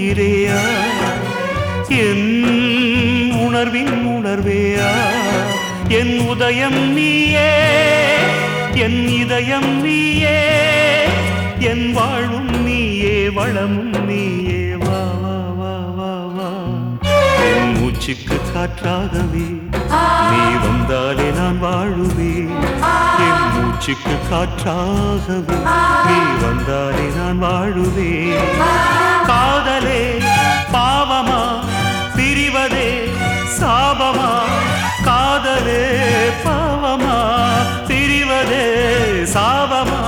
உயிரேயா என் உணர்வின் உணர்வேயா என் உதயம் நீயே என் இதயம் நீயே என் வாழும் நீயே வளமும் நீயே வா வா வா வா வா என் மூச்சுக்கு காற்றாகவே நீ வந்தாலே நான் வாழுவேன் என் மூச்சுக்கு காற்றாகவே நீ வந்தாலே நான் வாழுவேன் காதலே பாவமா பிரிவதே சாபமா காதலே பாவமா பிரிவதே சாபமா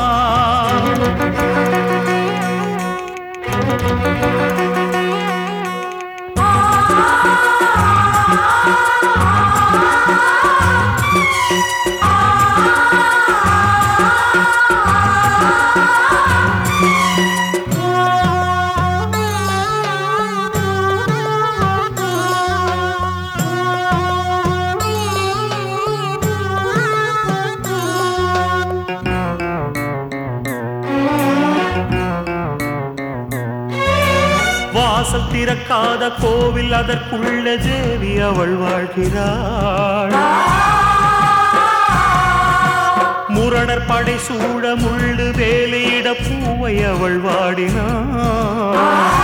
வாசல் திறக்காத கோவில் அதற்குள்ள தேவி அவள் வாழ்கிறாள் முரணர் படை சூழ முள்ளு வேலையிட பூவை அவள் வாடினாள்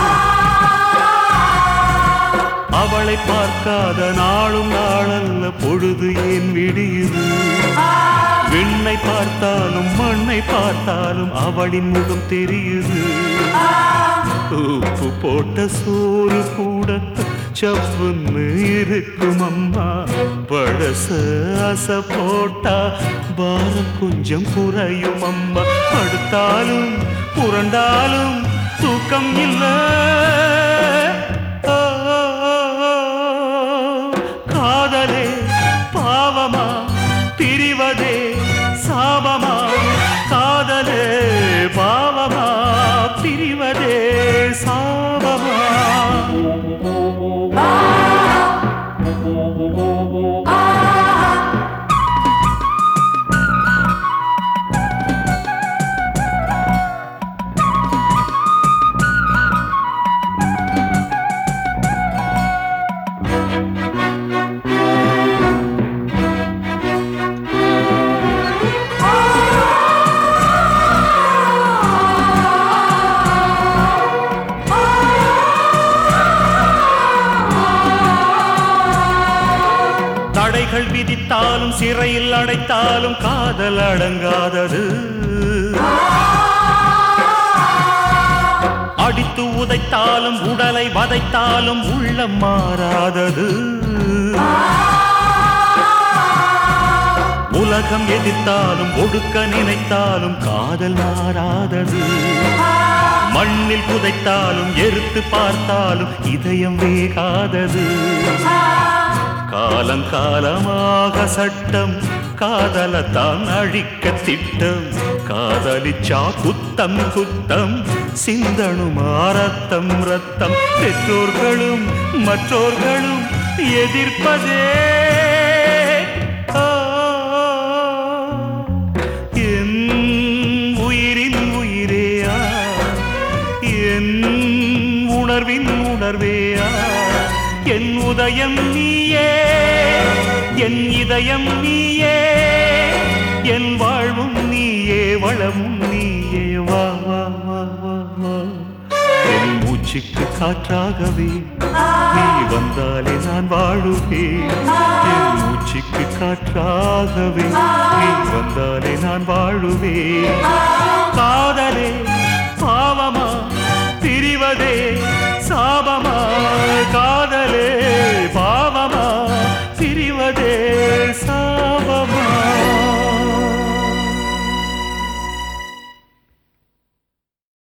அவளை பார்க்காத நாளும் நாளல்ல பொழுது ஏன் விடியுது விண்ணை பார்த்தாலும் மண்ணை பார்த்தாலும் அவளின் முகம் தெரியுது உப்பு போட்ட சோறு கூட சப்புன்னு இருக்கும் அம்மா பழச அச போட்டா பாரம் கொஞ்சம் குறையும் அம்மா படுத்தாலும் புரண்டாலும் தூக்கம் இல்லை ஆ, காதலே பாவமா பிரிவதே சாபமா காதலே பாவமா பிரிவதே சாபமா தடைகள் விதித்தாலும் சிறையில் அடைத்தாலும் காதல் அடங்காதது அடித்து உதைத்தாலும் உடலை வதைத்தாலும் உள்ளம் மாறாதது உலகம் எதிர்த்தாலும் ஒடுக்க நினைத்தாலும் காதல் மாறாதது மண்ணில் புதைத்தாலும் எருத்து பார்த்தாலும் இதயம் வேகாதது காலங்காலமாக சட்டம் காதலத்தான் அழிக்க திட்டம் காதலிச்சா குத்தம் குத்தம் சிந்தனுமா ரத்தம் ரத்தம் பெற்றோர்களும் மற்றோர்களும் எதிர்ப்பதே ஆ, என் உயிரின் உயிரேயா என் உணர்வின் உணர்வேயா என் உதயம் நீயே என் இதயம் நீயே என் வாழ்வும் நீயே வளமும் நீயே வா வா வா வா வா என் மூச்சுக்கு காற்றாகவே நீ வந்தாலே நான் வாழுவேன் என் மூச்சுக்கு காற்றாகவே நீ வந்தாலே நான் வாழுவேன் காதலே பாவமா பிரிவதே சாபமா கா